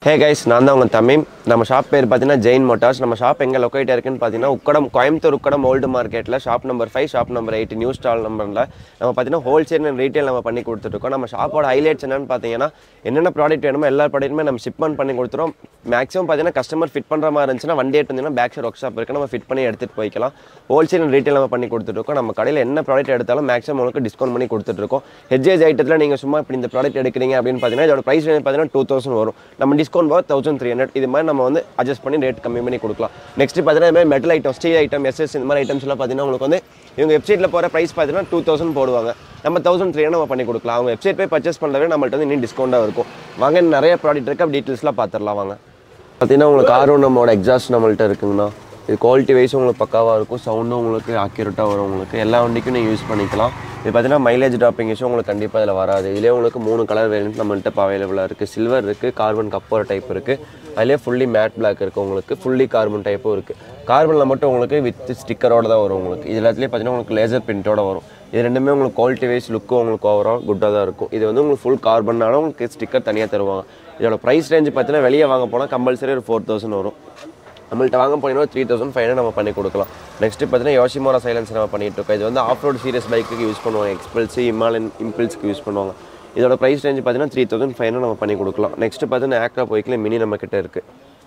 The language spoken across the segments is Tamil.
ஹே கைஸ் நான் தான் உங்கள் தமிழ் நம்ம ஷாப் பேர் பார்த்தீங்கன்னா ஜெயின் மோட்டார்ஸ் நம்ம ஷாப் எங்கே லொக்கேட் இருக்குன்னு பார்த்தீங்கன்னா உக்கடம் கோயம்புத்தூர் உக்கடம் ஓல்டு மார்க்கெட்டில் shop number five shop number eight new stall நம்பரில் நம்ம பார்த்தீங்கன்னா ஹோல்சேல் அண்ட் ரீட்டைல் நம்ம பண்ணி கொடுத்துருக்கோம் நம்ம ஷாப்போட ஹைலைட்ஸ் என்னன்னு பார்த்தீங்கன்னா என்னென்ன ப்ராடக்ட் வேணுமோ எல்லா ப்ராடக்ட்டுமே நம்ம ஷிப்மெண்ட் பண்ணி கொடுத்துரும் மேக்ஸிமம் பார்த்தீங்கன்னா கஸ்டமர் ஃபிட் பண்ணுற மாதிரி இருந்துச்சுன்னா வண்டி எடுத்து வந்தீங்கன்னா பேக் சைட் ஒர்க் ஷாப் இருக்குது நம்ம ஃபிட் பண்ணி எடுத்துகிட்டு போய்க்கலாம் ஹோல்சேல் அண்ட் ரீட்டைல் நம்ம பண்ணி கொடுத்துருக்கோம் நம்ம கடையில் என்ன ப்ராடக்ட் எடுத்தாலும் மேக்ஸிமம் உங்களுக்கு டிஸ்கவுண்ட் பண்ணி கொடுத்துட்ருக்கோம் ஹெச்ஏஜ் ஐட்டத்தில் நீங்கள் சும்மா இப்படி இந்த ப்ராடக்ட் எடுக்கிறீங்க அப்படின்னு பார்த்தீங்கன்னா இதோட ப்ரைஸ் பார்த்தீங்கன்னா டூ தௌசண்ட் வரும் நம்ம டிஸ்கவுண்ட் போக தௌசண்ட் த்ரீ ஹண்ட்ரட் இது மாதிரி நம்ம வந்து அட்ஜஸ்ட் பண்ணி ரேட் கம்மி பண்ணி கொடுக்கலாம் நெக்ஸ்ட் பார்த்தீங்கன்னா இது மாதிரி metal item steel item SS இந்த மாதிரி ஐட்டம்ஸ் எல்லாம் பார்த்தீங்கன்னா உங்களுக்கு வந்து இவங்க வெப்சைட்டில் போகிற ப்ரைஸ் பார்த்தீங்கன்னா டூ தௌசண்ட் போடுவாங்க நம்ம தௌசண்ட் த்ரீ நம்ம பண்ணி கொடுக்கலாம் அவங்க வெப்சைட் போய் பர்ச்சேஸ் பண்ணுறவே நம்மள்ட்ட வந்து இன்னும் டிஸ்கவுண்டாக இருக்கும் வாங்க இன்னும் நிறைய ப்ராடக்ட் இருக்குது அப்படி டீட்டெயில்ஸ்லாம் பார்த்துடலாம் வாங்க பார்த்தீங்கன்னா உங்களுக்கு ஆர்வம் நம்மளோட எக்ஸாஸ்ட் நம்மள்ட்ட இருக்குங்கண்ணா இது குவாலிட்டி வைஸ் உங்களுக்கு பக்காவாக இருக்கும் சவுண்டும் உங்களுக்கு அக்யூரேட்டாக வரும் உங்களுக்கு எல்லா வண்டிக்கும் நீங்கள் யூஸ் பண்ணிக்கலாம் இது பார்த்தீங்கன்னா மைலேஜ் ட்ராப்பிங் இஷ்யூ உங்களுக்கு கண்டிப்பாக இதில் வராது இதுலேயே உங்களுக்கு மூணு கலர் வேரியன்ட் நம்மள்ட்ட இப்போ அவைலபிளாக இருக்குது சில்வர் இருக்குது கார்பன் கப்பர் டைப் இருக்குது அதுலேயே ஃபுல்லி மேட் பிளாக் இருக்குது உங்களுக்கு ஃபுல்லி கார்பன் டைப்பும் இருக்குது கார்பனில் மட்டும் உங்களுக்கு வித் ஸ்டிக்கரோட தான் வரும் உங்களுக்கு இது எல்லாத்துலேயும் பார்த்தீங்கன்னா உங்களுக்கு லேசர் பிரிண்டோட வரும் இது ரெண்டுமே உங்களுக்கு குவாலிட்டி வைஸ் லுக்கும் உங்களுக்கு ஓவரால் குட்டாக தான் இருக்கும் இது வந்து உங்களுக்கு ஃபுல் கார்பன்னாலும் உங்களுக்கு ஸ்டிக்கர் தனியாக தருவாங்க இதோட ப்ரைஸ் ரேஞ்ச் பார்த்தீங்கன்னா வெளியே வாங்க போனால் கம்பல்சரி ஒரு ஃபோர் தௌசண்ட் வரும் நம்மள்ட்ட வாங்க போனீங்கன்னா த்ரீ தௌசண்ட் ஃபைவ் நம்ம பண்ணி கொடுக்கலாம் நெக்ஸ்ட் பார்த்தீங்கன்னா யோசிமோரா சைலன்ஸ் நம்ம பண்ணிட்டு இருக்கோம் இது வந்து ஆஃப் ரோட் சீரியஸ் பைக்குக்கு யூஸ் பண்ணுவாங்க எக்ஸ்பல்ஸ் இமாலயன் இம்பிள்ஸ்க்கு யூஸ் பண்ணுவாங்க இதோட ப்ரைஸ் ரேஞ்ச் பார்த்தீங்கன்னா த்ரீ தௌசண்ட் ஃபைவ் நம்ம பண்ணி கொடுக்கலாம் நெக்ஸ்ட் பார்த்தீங்கன்னா ஆக்ரா பைக்கில் மினி நம்ம கிட்ட இருக்குது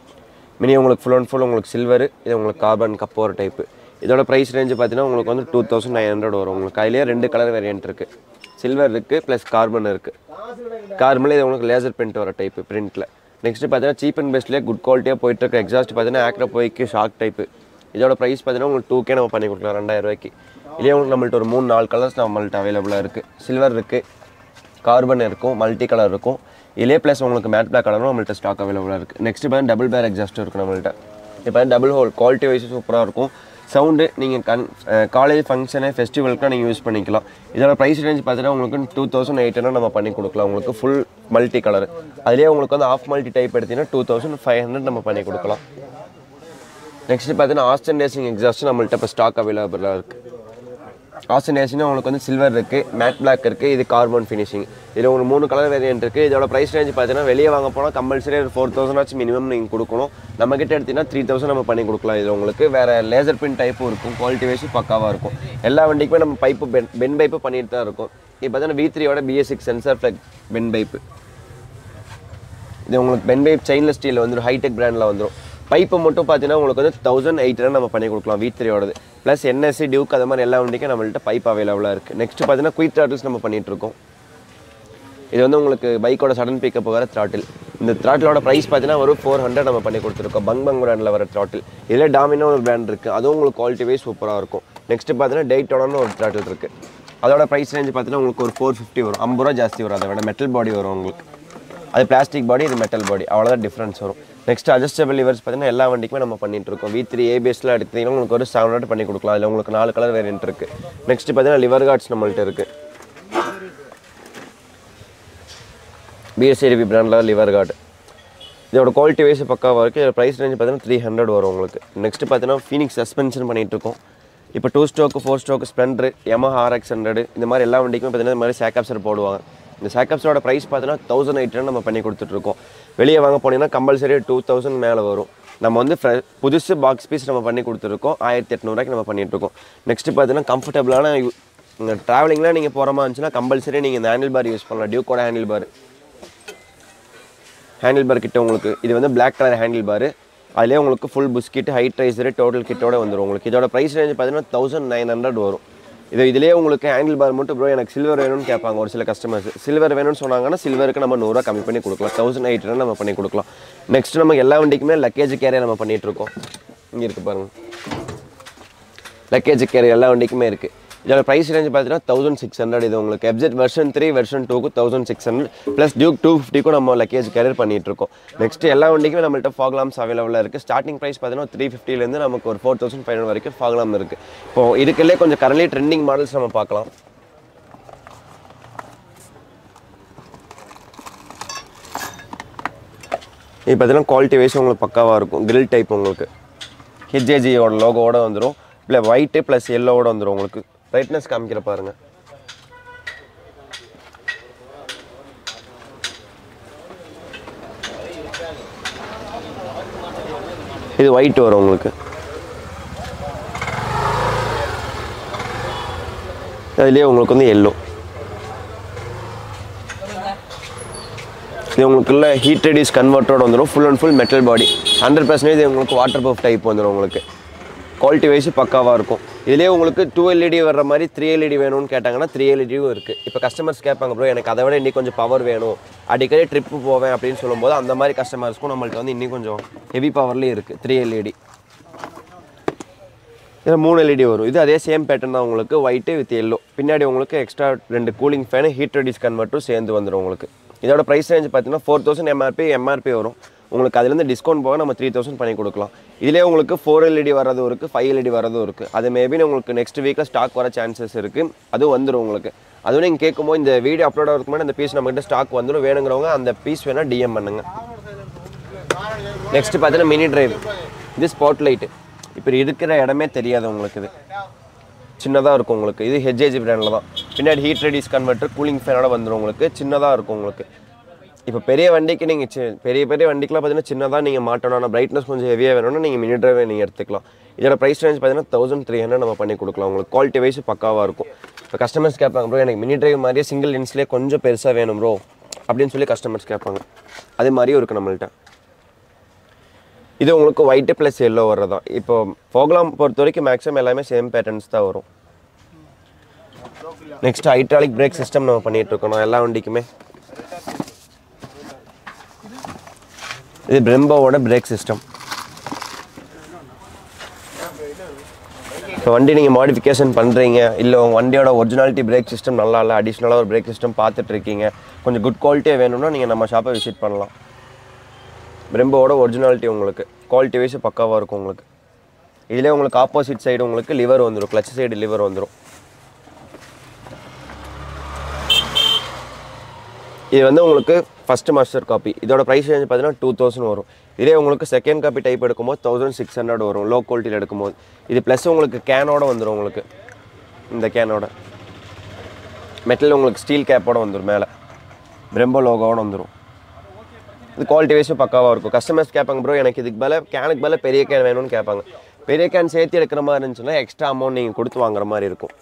மினி உங்களுக்கு ஃபுல் அண்ட் ஃபுல் உங்களுக்கு சில்வர் இது உங்களுக்கு கார்பன் கப்போர் டைப்பு இதோட ப்ரைஸ் ரேஞ்சு பார்த்தீங்கன்னா உங்களுக்கு வந்து டூ தௌசண்ட் நைன் ஹண்ட்ரட் வரும் உங்களுக்கு அதிலேயே ரெண்டு கலர் வேரியன்ட் இருக்குது சில்வர் இருக்குது ப்ளஸ் கார்பன் இருக்குது கார்பனில் இது உங்களுக்கு லேசர் பிரிண்ட் வர டைப்பு பிரிண்ட்டில் நெக்ஸ்ட் பார்த்தீங்கன்னா சீப் அண்ட் பெஸ்ட்லேயே குட் குவாலிட்டியாக போயிட்டு இருக்க எக்ஸாஸ்ட் பார்த்தீங்கன்னா ஆக்ரா போய்க்கு ஷார்க் டைப்பு இதோட ப்ரைஸ் பார்த்தீங்கன்னா உங்களுக்கு டூ கே நம்ம பண்ணி கொடுக்கலாம் ரெண்டாயிரம் ரூபாய்க்கு இதுலேயே உங்களுக்கு நம்மள்ட்ட ஒரு மூணு நாலு கலர்ஸ் நம்மள்ட்ட அவைலபிளாக இருக்குது சில்வர் இருக்குது கார்பன் இருக்கும் மல்டி கலர் இருக்கும் இலே ப்ளஸ் உங்களுக்கு மேட் பிளாக் கலரும் நம்மள்ட்ட ஸ்டாக் அவைலபிளாக இருக்குது நெக்ஸ்ட் பார்த்தீங்கன்னா டபுள் பேர் எக்ஸாஸ்ட் இருக்குது நம்மள்ட்ட இப்போ டபுள் ஹோல் குவாலிட்டி வைஸ் சூப்பராக இருக்கும் சவுண்டு நீங்கள் கன் காலேஜ் ஃபங்க்ஷனு ஃபெஸ்டிவலுக்குலாம் நீங்கள் யூஸ் பண்ணிக்கலாம் இதோட ப்ரைஸ் ரேஞ்ச் பார்த்தீங்கன்னா உங்களுக்கு டூ தௌசண்ட் எயிட் நம்ம பண்ணி கொடுக்கலாம் உங்களுக்கு ஃபுல் மல்டி கலர் அதுலேயே உங்களுக்கு வந்து ஆஃப் மல்டி டைப் எடுத்தீங்கன்னா டூ தௌசண்ட் ஃபைவ் ஹண்ட்ரட் நம்ம பண்ணி கொடுக்கலாம் நெக்ஸ்ட் பார்த்தீங்கன்னா ஆஸ்டன் ரேசிங் எக்ஸாஸ்ட் நம்மள்ட்ட இப்போ ஸ்டாக் அவைலபிளாக இருக்குது ஆஸ்டன் ரேசிங்னா உங்களுக்கு வந்து சில்வர் இருக்குது மேட் பிளாக் இருக்குது இது கார்பன் ஃபினிஷிங் இதில் உங்களுக்கு மூணு கலர் வேரியன்ட் இருக்குது இதோட ப்ரைஸ் ரேஞ்ச் பார்த்தீங்கன்னா வெளியே வாங்க போனால் கம்பல்சரி ஒரு ஃபோர் தௌசண்ட் ஆச்சு மினிமம் நீங்கள் கொடுக்கணும் நம்ம கிட்ட எடுத்தீங்கன்னா த்ரீ தௌசண்ட் நம்ம பண்ணி கொடுக்கலாம் இது உங்களுக்கு வேறு லேசர் பின் டைப்பும் இருக்கும் குவாலிட்டி வைஸும் பக்காவாக இருக்கும் எல்லா வண்டிக்குமே நம்ம பைப்பு பென் பென் பைப்பு பண்ணிட்டு தான் இருக்கும் இப்போ பார்த்தீங்கன்னா வி த்ரீயோட BS six sensor plug bend pipe இது உங்களுக்கு பென் பைப் செயின்லெஸ் ஸ்டீல் வந்துடும் ஹைடெக் பிராண்டில் வந்துடும் பைப்பு மட்டும் பார்த்தீங்கன்னா உங்களுக்கு வந்து தௌசண்ட் எயிட் நம்ம பண்ணி கொடுக்கலாம் வி த்ரீயோடது ப்ளஸ் என்எஸ்சி டியூக் அது மாதிரி எல்லா வண்டிக்கும் நம்மள்ட்ட பைப் அவைலபிளாக இருக்குது நெக்ஸ்ட் பார்த்தீங்கன்னா குயிக் த்ராட்டில்ஸ் நம்ம பண்ணிட்டு இருக்கோம் இது வந்து உங்களுக்கு பைக்கோட சடன் பிக்கப் வர த்ராட்டில் இந்த த்ராட்டிலோட ப்ரைஸ் பார்த்தீங்கன்னா ஒரு ஃபோர் ஹண்ட்ரட் நம்ம பண்ணி கொடுத்துருக்கோம் பங் பங் பிராண்டில் வர த்ராட்டில் இதில் டாமினோ ஒரு பிராண்ட் இருக்குது அதுவும் உங்களுக்கு குவாலிட்டி வைஸ் சூப்பராக இருக்கும் நெக்ஸ்ட் பார்த்தீங்கன்னா டெய்ட்டோடனு ஒரு த்ராட்டில் இருக்குது அதோட ப்ரைஸ் ரேஞ்ச் பார்த்தீங்கன்னா உங்களுக்கு ஒரு ஃபோர் ஃபிஃப்டி வரும் ஐம்பது ரூபா ஜாஸ்தி வரும் அதை விட மெட்டல் பாடி வரும் உங்களுக்கு அது பிளாஸ்டிக் பாடி இது மெட்டல் பாடி அவ்வளோதான் டிஃப்ரென்ஸ் வரும் நெக்ஸ்ட் அட்ஜஸ்டபிள் லிவர்ஸ் பார்த்தீங்கன்னா எல்லா வண்டிக்குமே நம்ம பண்ணிட்டு இருக்கோம் வி த்ரீ ஏபிஎஸ்லாம் எடுத்தீங்கன்னா உங்களுக்கு ஒரு செவன் ஹண்ட்ரட் பண்ணி கொடுக்கலாம் அதில் உங்களுக்கு நாலு கலர் வேரியன்ட் இருக்குது நெக்ஸ்ட் பார்த்தீங்கன்னா லிவர் கார்ட்ஸ் நம்மள்ட்ட இருக்குது பிஎஸ்சிடிபி பிராண்டில் லிவர் கார்டு இதோட குவாலிட்டி வைஸ் பக்காவாக இருக்குது இதோட ப்ரைஸ் ரேஞ்ச் பார்த்தீங்கன்னா த்ரீ ஹண்ட்ரட் வரும் உங்களுக்கு நெக்ஸ்ட் பார்த்தீங்கன்னா ஃபீனிக்ஸ் சஸ்பென்ஷன் பண்ணிட்டு இருக்கோம் இப்போ two stroke four stroke Splendor Yamaha RX hundred இந்த மாதிரி எல்லா வண்டிக்குமே பார்த்தீங்கன்னா இந்த மாதிரி சேக்கப்ஸர் போடுவாங்க இந்த சேக்கப்ஸோட ப்ரைஸ் பார்த்தீங்கன்னா தௌசண்ட் எயிட் நம்ம பண்ணி கொடுத்துட்ருக்கோம் வெளியே வாங்க போனீங்கன்னா கம்பல்சரி டூ தௌசண்ட் மேலே வரும் நம்ம வந்து ஃப்ரெ புதுசு பாக்ஸ் பீஸ் நம்ம பண்ணி கொடுத்துருக்கோம் ஆயிரத்தி எட்நூறுவாய்க்கு நம்ம பண்ணிட்டு இருக்கோம் நெக்ஸ்ட் பார்த்தீங்கன்னா கம்ஃபர்டபுளான இந்த ட்ராவலிங்லாம் நீங்கள் போகிற மாதிரி இருந்துச்சுன்னா கம்பல்சரி நீங்கள் இந்த ஹேண்டில் பார் யூஸ் பண்ணலாம் டியூக்கோட ஹேண்டில் பார் ஹேண்டில் பார் கிட்ட உங்களுக்கு இது வந்து Black கலர் ஹேண்டில் பார் அதிலே உங்களுக்கு full bush kit height riser total கிட்டோட வந்துடும் உங்களுக்கு இதோட ப்ரைஸ் ரேஞ்ச் பார்த்தீங்கன்னா தௌசண்ட் நைன் ஹண்ட்ரட் வரும் இது இதுலேயே உங்களுக்கு ஹேண்டில் பார் மட்டும் ப்ரோ எனக்கு சில்வர் வேணும்னு கேட்பாங்க ஒரு சில கஸ்டமர்ஸ் சில்வர் வேணும்னு சொன்னாங்கன்னா சில்வருக்கு நம்ம நூறுரூவா கம்மி பண்ணி கொடுக்கலாம் தௌசண்ட் எயிட் நம்ம பண்ணி கொடுக்கலாம் நெக்ஸ்ட் நமக்கு எல்லா வண்டிக்குமே லக்கேஜ் கேரியர் நம்ம பண்ணிட்டு இருக்கோம் இங்கே இருக்கு பாருங்க லக்கேஜ் கேரியர் எல்லா வண்டிக்குமே இருக்குது இதோட ப்ரைஸ் ரேஞ்ச் பார்த்தீங்கன்னா தௌசண்ட் சிக்ஸ் ஹண்ட்ரட் இது உங்களுக்கு எப்ஜெட் வெர்ஷன் த்ரீ வெர்ஷன் டூக்கு thousand six hundred plus Duke two ஃபிஃப்டிக்கும் நம்ம லக்கேஜ் கேரியர் பண்ணிட்டு இருக்கோம் நெக்ஸ்ட் எல்லா வண்டிக்குமே நம்மள்ட்ட ஃபாக்லாம்ஸ் அவைலபிளாக இருக்குது ஸ்டார்டிங் ப்ரைஸ் பார்த்தீங்கன்னா த்ரீ ஃபிஃப்டிலேருந்து நமக்கு ஒரு ஃபோர் தௌசண்ட் ஃபைவ் ஹண்ட்ரட் வரைக்கும் ஃபாக்லாம் இருக்குது இப்போ இதுக்குள்ளே கொஞ்சம் கரண்ட்லி ட்ரெண்டிங் மாடல்ஸ் நம்ம பார்க்கலாம் இது பார்த்தீங்கன்னா குவாலிட்டி வைஸ் உங்களுக்கு பக்காவாக இருக்கும் கிரில் டைப் உங்களுக்கு ஹெச்ஏஜியோட லோகோவோட வந்துடும் இல்லை ஒயிட்டு ப்ளஸ் எல்லோவோட வந்துடும் உங்களுக்கு பிரைட்னஸ் காமிக்கிற பாருங்க இது ஒயிட் வரும் உங்களுக்கு அதுலேயே உங்களுக்கு வந்து எல்லோ இது உங்களுக்குள்ள ஹீட் ரெடியூஸ் கன்வெர்ட்டரோட வந்துடும் full and full metal body hundred percentage உங்களுக்கு வாட்டர் ப்ரூஃப் டைப் வந்துடும் உங்களுக்கு குவாலிட்டி வைஸ் பக்காவாக இருக்கும் இதுலேயே உங்களுக்கு டூ எல்இடி வர்ற மாதிரி த்ரீ எல்இடி வேணும்னு கேட்டாங்கன்னா த்ரீ எல்இடியும் இருக்குது இப்போ கஸ்டமர்ஸ் கேட்பாங்க ப்ரோ எனக்கு அதை விட இன்னி கொஞ்சம் பவர் வேணும் அடிக்கடி ட்ரிப்பு போவேன் அப்படின்னு சொல்லும்போது அந்த மாதிரி கஸ்டமர்ஸ்க்கும் நம்மள்ட்ட வந்து இன்னும் கொஞ்சம் ஹெவி பவர்லேயும் இருக்குது த்ரீ எல்இடி இதில் மூணு எல்இடி வரும் இது அதே சேம் பேட்டர்ன் தான் உங்களுக்கு ஒயிட்டு வித் எல்லோ பின்னாடி உங்களுக்கு எக்ஸ்ட்ரா ரெண்டு கூலிங் ஃபேனு ஹீட் ரெடியூஸ் கன்வெர்ட்டும் சேர்ந்து வந்துடும் உங்களுக்கு இதோட ப்ரைஸ் ரேஞ்ச் பார்த்தீங்கன்னா ஃபோர் தௌசண்ட் எம்ஆர்பி எம்ஆர்பி வரும் உங்களுக்கு அதுலேருந்து டிஸ்கவுண்ட் போக நம்ம த்ரீ தௌசண்ட் பண்ணி கொடுக்கலாம் இதிலே உங்களுக்கு ஃபோர் எல்இடி வரதும் இருக்குது ஃபைவ் எல்இடி வரதும் இருக்குது அது மேபி உங்களுக்கு நெக்ஸ்ட் வீக்கில் ஸ்டாக் வர சான்சஸ் இருக்குது அதுவும் வந்துடும் உங்களுக்கு அதுவும் நீங்கள் கேட்கும்போது இந்த வீடியோ அப்லோட் ஆகிறதுக்கு முன்னாடி அந்த பீஸ் நம்மகிட்ட ஸ்டாக் வந்துடும் வேணுங்கிறவங்க அந்த பீஸ் வேணால் டிஎம் பண்ணுங்கள் நெக்ஸ்ட் பார்த்தீங்கன்னா மினி டிரைவ் இது ஸ்பாட் லைட்டு இப்போ இருக்கிற இடமே தெரியாது உங்களுக்கு இது சின்னதாக இருக்கும் உங்களுக்கு இது ஹெச்ஏஜி பிராண்டில் தான் பின்னாடி ஹீட் ரெடியூஸ் கன்வெர்ட்டர் கூலிங் ஃபேனோட வந்துடும் உங்களுக்கு சின்னதாக இருக்கும் உங்களுக்கு இப்போ பெரிய வண்டிக்கு நீங்கள் பெரிய பெரிய வண்டிக்கெலாம் பார்த்தீங்கன்னா சின்னதாக நீங்கள் மாட்டணும் ஆனால் பிரைட்னஸ் கொஞ்சம் ஹெவியாக வேணும்னா நீங்கள் மினி டிரைவே நீங்கள் எடுத்துக்கலாம் இதோட ப்ரைஸ் ரேஞ்ச் பார்த்தீங்கன்னா தௌசண்ட் த்ரீ ஹண்ட்ரட் நம்ம பண்ணி கொடுக்கலாம் உங்களுக்கு குவாலிட்டி வைஸ் பக்காவாக இருக்கும் இப்போ கஸ்டமர்ஸ் கேட்பாங்க ப்ரோ எனக்கு மினி டிரைவ் மாதிரியே சிங்கிள் இன்ஸ்லேயே கொஞ்சம் பெருசாக வேணும் ப்ரோ அப்படின்னு சொல்லி கஸ்டமர்ஸ் கேட்பாங்க அதே மாதிரியும் இருக்குது நம்மள்ட்ட இது உங்களுக்கு ஒயிட்டு ப்ளஸ் எல்லோ வர்றதா இப்போ போகலாம் பொறுத்த வரைக்கும் மேக்ஸிமம் எல்லாமே சேம் பேட்டர்ன்ஸ் தான் வரும் நெக்ஸ்ட் ஹைட்ராலிக் பிரேக் சிஸ்டம் நம்ம பண்ணிட்டு இருக்கோம் எல்லா வண்டிக்குமே இது பிரெம்போவோட பிரேக் சிஸ்டம் இப்போ வண்டி நீங்கள் மாடிஃபிகேஷன் பண்ணுறீங்க இல்லை உங்கள் வண்டியோட ஒரிஜினாலிட்டி பிரேக் சிஸ்டம் நல்லா இல்லை அடிஷ்னலாக ஒரு பிரேக் சிஸ்டம் பார்த்துட்டு இருக்கீங்க கொஞ்சம் குட் குவாலிட்டியாக வேணும்னா நீங்கள் நம்ம ஷாப்பை விசிட் பண்ணலாம் பிரெம்போவோட ஒரிஜினாலிட்டி உங்களுக்கு குவாலிட்டி வைஸ் பக்காவாக இருக்கும் உங்களுக்கு இதிலே உங்களுக்கு ஆப்போசிட் சைடு உங்களுக்கு லிவர் வந்துடும் கிளச் சைடு லிவர் வந்துடும் இது வந்து உங்களுக்கு ஃபஸ்ட்டு மாஸ்டர் காப்பி இதோட ப்ரைஸ் ரேஞ்ச் பார்த்தீங்கன்னா டூ தௌசண்ட் வரும் இதே உங்களுக்கு செகண்ட் காப்பி டைப் எடுக்கும்போது தௌசண்ட் சிக்ஸ் ஹண்ட்ரட் வரும் லோ குவாலிட்டியில் எடுக்கும்போது இது ப்ளஸ் உங்களுக்கு கேனோட வந்துடும் உங்களுக்கு இந்த கேனோட மெட்டல் உங்களுக்கு ஸ்டீல் கேப்போட வந்துடும் மேலே பிரெம்போ லோகோட வந்துடும் இது குவாலிட்டி வைஸும் பக்காவாக இருக்கும் கஸ்டமர்ஸ் கேட்பாங்க ப்ரோ எனக்கு இதுக்கு மேலே கேனுக்கு மேலே பெரிய கேன் வேணும்னு கேட்பாங்க பெரிய கேன் சேர்த்து எடுக்கிற மாதிரி இருந்துச்சுன்னா எக்ஸ்ட்ரா அமௌண்ட் நீங்கள் கொடுத்து வாங்குற மாதிரி இருக்கும்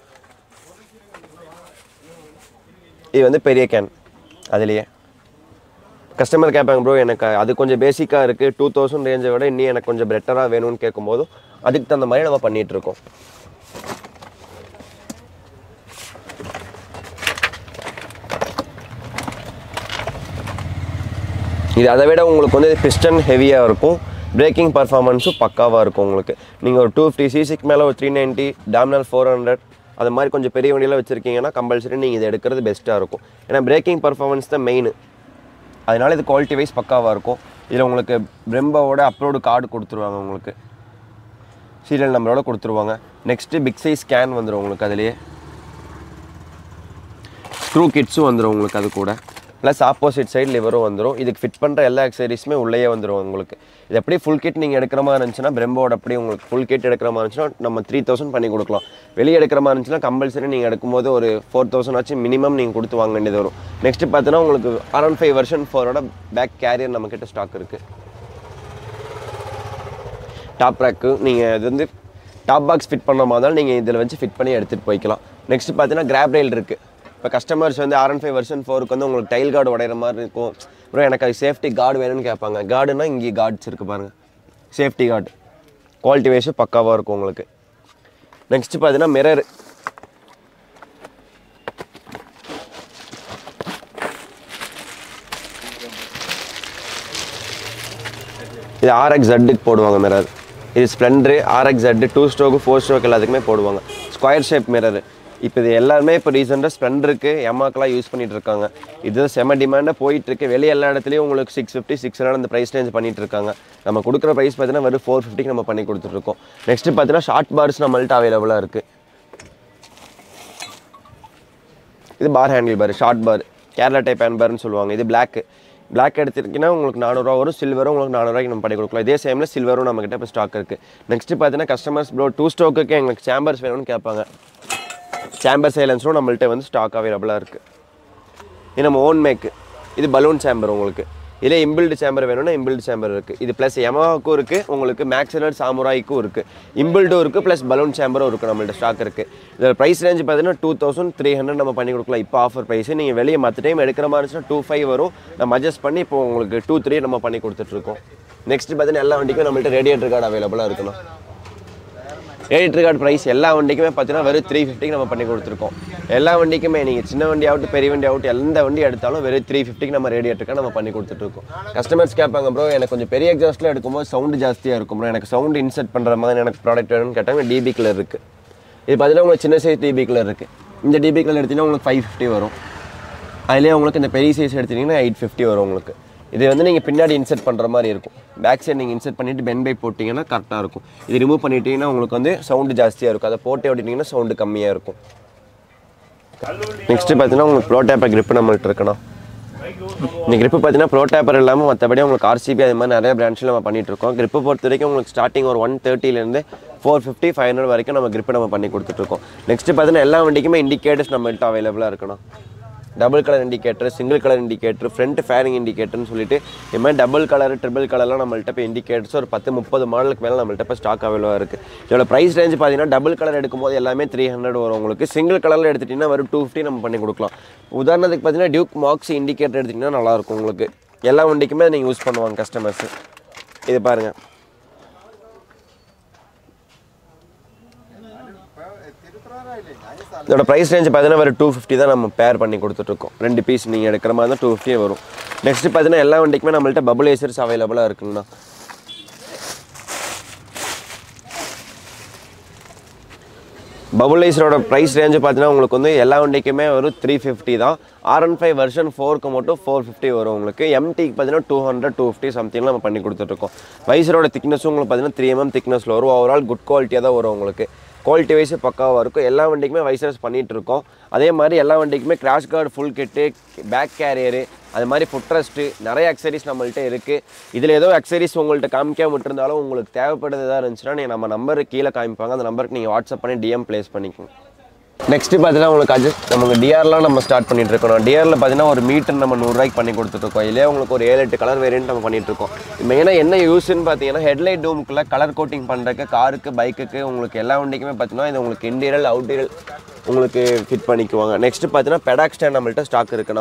இது வந்து பெரிய கேன் அதுலேயே கஸ்டமர் கேட்பாங்க ப்ரோ எனக்கு அது கொஞ்சம் பேசிக்காக இருக்குது டூ தௌசண்ட் ரேஞ்சை விட இன்னும் எனக்கு கொஞ்சம் பெட்டராக வேணும்னு கேட்கும்போது அதுக்கு தகுந்த மாதிரி நம்ம பண்ணிட்டு இருக்கோம் இது அதை விட உங்களுக்கு வந்து பிஸ்டன் ஹெவியாக இருக்கும் பிரேக்கிங் பர்ஃபார்மன்ஸும் பக்காவாக இருக்கும் உங்களுக்கு நீங்கள் ஒரு டூ ஃபிஃப்டி சிசிக்கு மேலே ஒரு த்ரீ நைன்ட்டி டேம்னல் ஃபோர் ஹண்ட்ரட் அது மாதிரி கொஞ்சம் பெரிய வண்டியில் வச்சுருக்கீங்கன்னா கம்பல்சரி நீங்கள் இதை எடுக்கிறது பெஸ்ட்டாக இருக்கும் ஏன்னா பிரேக்கிங் பர்ஃபார்மன்ஸ் தான் மெயின் அதனால இது குவாலிட்டி வைஸ் பக்காவாக இருக்கும் இதில் உங்களுக்கு பிரெம்பாவோட அப்லோடு கார்டு கொடுத்துருவாங்க உங்களுக்கு சீரியல் நம்பரோட கொடுத்துருவாங்க நெக்ஸ்ட்டு பிக் சைஸ் ஸ்கேன் வந்துடும் உங்களுக்கு அதுலேயே ஸ்க்ரூ கிட்ஸும் வந்துடும் உங்களுக்கு அது கூட ப்ளஸ் ஆப்போசிட் சைடு லிவரும் வந்துடும் இதுக்கு ஃபிட் பண்ணுற எல்லா அக்சரிஸுமே உள்ளேயே வந்துடும் உங்களுக்கு இது எப்படி ஃபுல் கிட் நீங்கள் எடுக்கிற மாதிரி இருந்துச்சுன்னா பிரெம்போட அப்படி உங்களுக்கு ஃபுல் கிட் எடுக்கிற மாதிரி இருந்துச்சுன்னா நம்ம த்ரீ தௌசண்ட் பண்ணி கொடுக்கலாம் வெளியே எடுக்கிற மாதிரி இருந்துச்சுன்னா கம்பல்சரி நீங்கள் எடுக்கும்போது ஒரு ஃபோர் தௌசண்ட் ஆச்சு மினிமம் நீங்கள் கொடுத்து வாங்க வேண்டியது வரும் நெக்ஸ்ட் பார்த்தீங்கன்னா உங்களுக்கு அரௌண்ட் ஃபைவ் வெர்ஷன் ஃபோரோட பேக் கேரியர் நம்மக்கிட்ட ஸ்டாக் இருக்குது டாப் ரேக்கு நீங்கள் இது வந்து டாப் பாக்ஸ் ஃபிட் பண்ண மாதிரி இருந்தாலும் நீங்கள் இதில் வச்சு ஃபிட் பண்ணி எடுத்துகிட்டு போய்க்கலாம் நெக்ஸ்ட் பார்த்தீங்கன்னா கிராப் ரயில் இருக்குது இப்போ கஸ்டமர்ஸ் வந்து ஆர் ஃபைவ் வெர்ஷன் ஃபோருக்கு வந்து உங்களுக்கு டைல் கார்டு உடையிற மாதிரி இருக்கும் ப்ரோ எனக்கு அது சேஃப்டி கார்டு வேணும்னு கேட்பாங்க கார்டுனா இங்கே கார்ட்ஸ் இருக்குது பாருங்கள் சேஃப்டி கார்டு குவாலிட்டி வைஸும் பக்காவாக இருக்கும் உங்களுக்கு நெக்ஸ்ட் பார்த்தீங்கன்னா மிரர் இது ஆர்எக்ஸ் ஜட்டுக்கு போடுவாங்க மிரர் இது ஸ்ப்ளெண்டரு ஆர்எக்ஸ் ஜட்டு டூ ஸ்ட்ரோக்கு ஃபோர் ஸ்ட்ரோக் எல்லாத்துக்குமே போடுவாங்க ஸ்கொயர் ஷேப் மிரர் இப்போ இது எல்லாருமே இப்போ ரீசெண்டாக ஸ்ப்ளெண்டருக்கு எமாக்கெலாம் யூஸ் பண்ணிட்டு இருக்காங்க இது செம டிமாண்டாக போயிட்டு இருக்கு வெளியே எல்லா இடத்துலையும் உங்களுக்கு சிக்ஸ் ஃபிஃப்டி சிக்ஸ் ஹண்ட்ரட் அந்த ப்ரைஸ் ரேஞ்ச் பண்ணிட்டு இருக்காங்க நம்ம கொடுக்குற ப்ரைஸ் பார்த்தீங்கன்னா வெறும் ஃபோர் ஃபிஃப்டிக்கு நம்ம பண்ணி கொடுத்துட்ருக்கோம் நெக்ஸ்ட் பார்த்தீங்கன்னா ஷார்ட் பார்ஸ் நம்மள்ட்ட அவைலபிளாக இருக்குது இது bar handle bar short bar Kerala type hand பார்னு சொல்லுவாங்க இது பிளாக் பிளாக் எடுத்துருக்கீங்கன்னா உங்களுக்கு நானூறுரூவா வரும் சில்வரும் உங்களுக்கு நானூறுரூவாய்க்கு நம்ம பண்ணி கொடுக்கலாம் இதே சேமில் சில்வரும் நம்மக்கிட்ட இப்போ ஸ்டாக் இருக்குது நெக்ஸ்ட் பார்த்தீங்கன்னா கஸ்டமர்ஸ் ப்ரோ டூ ஸ்டோக்குக்கு எங்களுக்கு சேம்பர்ஸ் வேணும்னு கேட்பாங்க சேம்பர் சைலன்ஸும் நம்மள்ட்ட வந்து ஸ்டாக் அவைலபிளாக இருக்குது இது நம்ம ஓன் மேக்கு இது பலூன் சேம்பர் உங்களுக்கு இதில் இம்பில்டு சேம்பர் வேணும்னா இம்பில்டு சேம்பர் இருக்குது இது ப்ளஸ் எமாவுக்கும் இருக்குது உங்களுக்கு மேக்ஸினர் சாமுராய்க்கும் இருக்குது இம்பில்டும் இருக்குது ப்ளஸ் பலூன் சேம்பரும் இருக்குது நம்மள்ட்ட ஸ்டாக் இருக்குது இதில் ப்ரைஸ் ரேஞ்ச் பார்த்தீங்கன்னா டூ தௌசண்ட் த்ரீ ஹண்ட்ரட் நம்ம பண்ணி கொடுக்கலாம் இப்போ ஆஃபர் ப்ரைஸ் நீங்கள் வெளியே மற்ற டைம் எடுக்கிற மாதிரி இருந்துச்சுன்னா டூ ஃபைவ் வரும் நம்ம அட்ஜஸ்ட் பண்ணி இப்போ உங்களுக்கு டூ த்ரீ நம்ம பண்ணி கொடுத்துட்ருக்கோம் நெக்ஸ்ட் பார்த்தீங்கன்னா எல்லா வண்டிக்கும் நம்மள்ட்ட ரேடியேட்டர் கார்டு அவைலபிளாக இருக்கணும் ரேடியேட்டர் கார்டு ப்ரைஸ் எல்லா வண்டிக்குமே பார்த்தீங்கன்னா வெறும் த்ரீ ஃபிஃப்டிக்கு நம்ம பண்ணி கொடுத்துருக்கோம் எல்லா வண்டிக்குமே நீங்கள் சின்ன வண்டி ஆகட்டும் பெரிய வண்டி ஆகட்டும் எந்த வண்டி எடுத்தாலும் வெறும் த்ரீ ஃபிஃப்டிக்கு நம்ம ரேடியேட்டர் கார்டு நம்ம பண்ணி கொடுத்துட்ருக்கோம் கஸ்டமர்ஸ் கேட்பாங்க ப்ரோ எனக்கு கொஞ்சம் பெரிய எக்ஸாஸ்ட்டில் எடுக்கும்போது சவுண்டு ஜாஸ்தியாக இருக்கும் ப்ரோ எனக்கு சவுண்டு இன்செர்ட் பண்ணுற மாதிரி எனக்கு ப்ராடக்ட் வேணும்னு கேட்டாங்க டிபி கலர் இருக்குது இது பார்த்தீங்கன்னா உங்களுக்கு சின்ன சைஸ் டிபி கலர் இருக்குது இந்த டிபி கலர் எடுத்தீங்கன்னா உங்களுக்கு ஃபைவ் ஃபிஃப்டி வரும் அதுலேயே உங்களுக்கு இந்த பெரிய சைஸ் எடுத்தீங்கன்னா எயிட் ஃபிஃப்டி வரும் உங்களுக்கு இது வந்து நீங்கள் பின்னாடி இன்செர்ட் பண்ணுற மாதிரி இருக்கும் பேக் சைடு நீங்கள் இன்செர்ட் பண்ணிவிட்டு பென் பை போட்டிங்கன்னா கரெக்டாக இருக்கும் இது ரிமூவ் பண்ணிட்டீங்கன்னா உங்களுக்கு வந்து சவுண்டு ஜாஸ்தியாக இருக்கும் அதை போட்டு விட்டிங்கன்னா சவுண்டு கம்மியாக இருக்கும் நெக்ஸ்ட்டு பார்த்தீங்கன்னா உங்களுக்கு ப்ரோ டேப்பர் grip நம்மள்ட்ட இருக்கணும் இந்த grip பார்த்தீங்கன்னா ப்ரோ டேப்பர் இல்லாமல் மற்றபடி உங்களுக்கு ஆர்சிபி அது மாதிரி நிறைய பிரான்ச்சில் நம்ம பண்ணிட்டு இருக்கோம் grip பொறுத்த வரைக்கும் உங்களுக்கு ஸ்டார்டிங் ஒரு ஒன் தேர்ட்டிலேருந்து ஃபோர் ஃபிஃப்டி ஃபைவ் ஹண்ட்ரட் வரைக்கும் நம்ம grip நம்ம பண்ணி கொடுத்துட்ருக்கோம் நெக்ஸ்ட்டு பார்த்தீங்கன்னா எல்லா வண்டிக்குமே இண்டிகேட்டர்ஸ் நம்மள்ட்ட அவைலபிளாக இருக்கணும் double colour indicator single colour indicator front fairing இண்டிகேட்டர்னு சொல்லிட்டு இது மாதிரி டபுள் கலர் ட்ரிபிள் கலர்லாம் நம்மள்ட்ட இப்போ இண்டிகேட்டர்ஸ் ஒரு பத்து முப்பது மாடலுக்கு மேலே நம்மள்ட்ட இப்போ ஸ்டாக் அவைலபிளாக இருக்குது இதோட ப்ரைஸ் ரேஞ்ச் பார்த்தீங்கன்னா டபுள் கலர் எடுக்கும்போது எல்லாமே த்ரீ ஹண்ட்ரட் வரும் உங்களுக்கு சிங்கிள் கலரில் எடுத்துட்டிங்கன்னா வெறும் டூ ஃபிஃப்டி நம்ம பண்ணி கொடுக்கலாம் உதாரணத்துக்கு பார்த்தீங்கன்னா டியூக் மார்க்ஸ் இண்டிகேட்டர் எடுத்திங்கன்னா நல்லாயிருக்கும் உங்களுக்கு எல்லா வண்டிக்குமே நீங்கள் யூஸ் பண்ணுவாங்க கஸ்டமர்ஸ் இது பாருங்கள் இதோட ப்ரைஸ் ரேஞ்ச் பார்த்தீங்கன்னா ஒரு டூ ஃபிஃப்டி தான் நம்ம பேர் பண்ணி கொடுத்துட்ருக்கோம் ரெண்டு பீஸ் நீங்கள் எடுக்கிற மாதிரி தான் டூ ஃபிஃப்டியே வரும் நெக்ஸ்ட் பார்த்தீங்கன்னா எல்லா வண்டிக்குமே நம்மள்ட்ட பபுள் ஏசர்ஸ் அவைலபிளாக இருக்குங்கண்ணா பபுளைசரோட ப்ரைஸ் ரேஞ்சு பார்த்தீங்கன்னா உங்களுக்கு வந்து எல்லா வண்டிக்குமே ஒரு த்ரீ ஃபிஃப்டி தான் ஆர் ஒன் ஃபைவ் வெர்ஷன் ஃபோருக்கு மட்டும் ஃபோர் ஃபிஃப்டி வரும் உங்களுக்கு எம்டிக்கு பார்த்தீங்கன்னா two hundred two fifty something நம்ம பண்ணி கொடுத்துட்ருக்கோம் வைசரோட திக்னஸும் உங்களுக்கு பார்த்தீங்கன்னா த்ரீ எம்எம் திக்னஸில் வரும் ஓவரால் குட் குவாலிட்டியாக தான் வரும் உங்களுக்கு குவாலிட்டி வைஸ் பக்காவாக இருக்கும் எல்லா வண்டிக்குமே வைசர்ஸ் பண்ணிகிட்டு இருக்கோம் அதே மாதிரி எல்லா வண்டிக்குமே crash guard full kit back carrier அது மாதிரி ஃபுட்ரஸ்ட்டு நிறைய அக்சரிஸ் நம்மள்ட்ட இருக்குது இதில் ஏதோ அக்சரிஸ் உங்கள்கிட்ட காமிக்காம விட்டுருந்தாலும் உங்களுக்கு தேவைப்படுறதா இருந்துச்சுன்னா நீங்கள் நம்ம நம்பர் கீழே காமிப்பாங்க அந்த நம்பருக்கு நீங்கள் வாட்ஸ்அப் பண்ணி டிஎம் ப்ளேஸ் பண்ணிக்கோங்க நெக்ஸ்ட்டு பார்த்தீங்கன்னா உங்களுக்கு அட்ஜஸ்ட் நமக்கு டிஆர்லாம் நம்ம ஸ்டார்ட் பண்ணிட்டு இருக்கோம் டிஆரில் பார்த்தீங்கன்னா ஒரு மீட்டர் நம்ம நூறுரூவாய்க்கு பண்ணி கொடுத்துட்ருக்கோம் இல்லையே உங்களுக்கு ஒரு ஏழு எட்டு கலர் வேரியன்ட் நம்ம பண்ணிட்டு இருக்கோம் மெயினாக என்ன யூஸ்ன்னு பார்த்தீங்கன்னா ஹெட்லைட் டூமுக்குள்ள கலர் கோட்டிங் பண்ணுறதுக்கு காருக்கு பைக்குக்கு உங்களுக்கு எல்லா வண்டிக்குமே பார்த்தீங்கன்னா இது உங்களுக்கு இன்டீரியல் அவுட்டீரியல் உங்களுக்கு ஃபிட் பண்ணிக்குவாங்க நெக்ஸ்ட்டு பார்த்தீங்கன்னா பெடாக் ஸ்டாண்ட் நம்மள்ட்ட ஸ்டாக் இருக்குண்ணா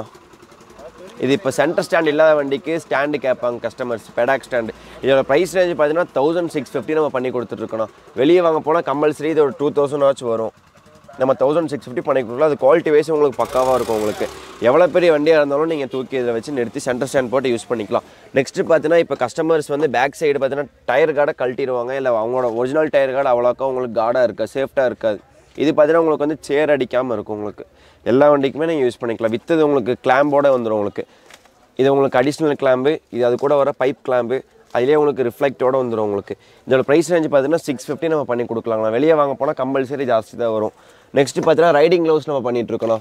இது இப்போ சென்டர் ஸ்டாண்ட் இல்லாத வண்டிக்கு ஸ்டாண்டு கேட்பாங்க கஸ்டமர்ஸ் பெடாக் ஸ்டாண்டு இதோட ப்ரைஸ் ரேஞ்ச் பார்த்தீங்கன்னா தௌசண்ட் சிக்ஸ் ஃபிஃப்டி நம்ம பண்ணி கொடுத்துட்ருக்கணும் வெளியே வாங்க போனால் கம்பல்சரி இது ஒரு டூ தௌசண்ட் ஆச்சு வரும் நம்ம தௌசண்ட் சிக்ஸ் ஃபிஃப்டி பண்ணி கொடுக்கலாம் அது குவாலிட்டி வைஸ் உங்களுக்கு பக்காவாக இருக்கும் உங்களுக்கு எவ்வளோ பெரிய வண்டியாக இருந்தாலும் நீங்கள் தூக்கி இதில் வச்சு நிறுத்தி சென்டர் ஸ்டாண்ட் போட்டு யூஸ் பண்ணிக்கலாம் நெக்ஸ்ட்டு பார்த்தீங்கன்னா இப்போ கஸ்டமர்ஸ் வந்து பேக் சைடு பார்த்தீங்கன்னா டயர் கார்டை கழட்டிடுவாங்க இல்லை அவங்களோட ஒரிஜினல் டயர் கார்டு அவ்வளோக்கா உங்களுக்கு கார்டாக இருக்காது சேஃப்டாக இருக்காது இது பார்த்தீங்கன்னா உங்களுக்கு வந்து சேர் அடிக்காமல் இருக்கும் உங்களுக்கு எல்லா வண்டிக்குமே நீங்கள் யூஸ் பண்ணிக்கலாம் வித்தது உங்களுக்கு கிளாம்போட வந்துடும் உங்களுக்கு இது உங்களுக்கு அடிஷ்னல் கிளாம்பு இது அது கூட வர பைப் கிளாம்பு அதிலே உங்களுக்கு ரிஃப்ளெக்டோட வந்துடும் உங்களுக்கு இதோட ப்ரைஸ் ரேஞ்ச் பார்த்தீங்கன்னா சிக்ஸ் ஃபிஃப்டி நம்ம பண்ணி கொடுக்கலாங்களா வெளியே வாங்க போனால் கம்பல்சரி ஜாஸ்தி தான் வரும் நெக்ஸ்ட் பார்த்தீங்கன்னா ரைடிங் க்ளவுஸ் நம்ம பண்ணிட்டு இருக்கோம்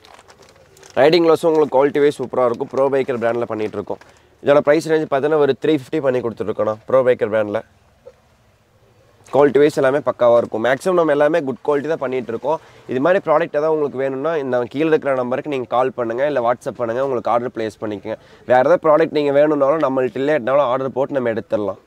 ரைடிங் க்ளவுஸும் உங்களுக்கு குவாலிட்டி வைஸ் சூப்பராக இருக்கும் ப்ரோ பைக்கர் பிராண்டில் பண்ணிட்டு இருக்கோம் இதோட ப்ரைஸ் ரேஞ்ச் பார்த்தீங்கன்னா ஒரு த்ரீ ஃபிஃப்டி பண்ணி கொடுத்துருக்கோம் ப்ரோ பைக்கர் பிராண்டில் குவாலிட்டி வைஸ் எல்லாமே பக்காவாக இருக்கும் மேக்ஸிமம் நம்ம எல்லாமே குட் குவாலிட்டி தான் பண்ணிட்டு இருக்கோம் இது மாதிரி ப்ராடக்ட் ஏதாவது உங்களுக்கு வேணும்னா இந்த கீழே இருக்கிற நம்பருக்கு நீங்கள் கால் பண்ணுங்கள் இல்லை வாட்ஸ்அப் பண்ணுங்கள் உங்களுக்கு ஆர்டர் ப்ளேஸ் பண்ணிக்கங்க வேறு ஏதாவது ப்ராடக்ட் நீங்கள் வேணும்னாலும் நம்மள்ட்ட இல்லைனாலும் ஆர்டர் போட்டு நம்ம எடுத்துடலாம்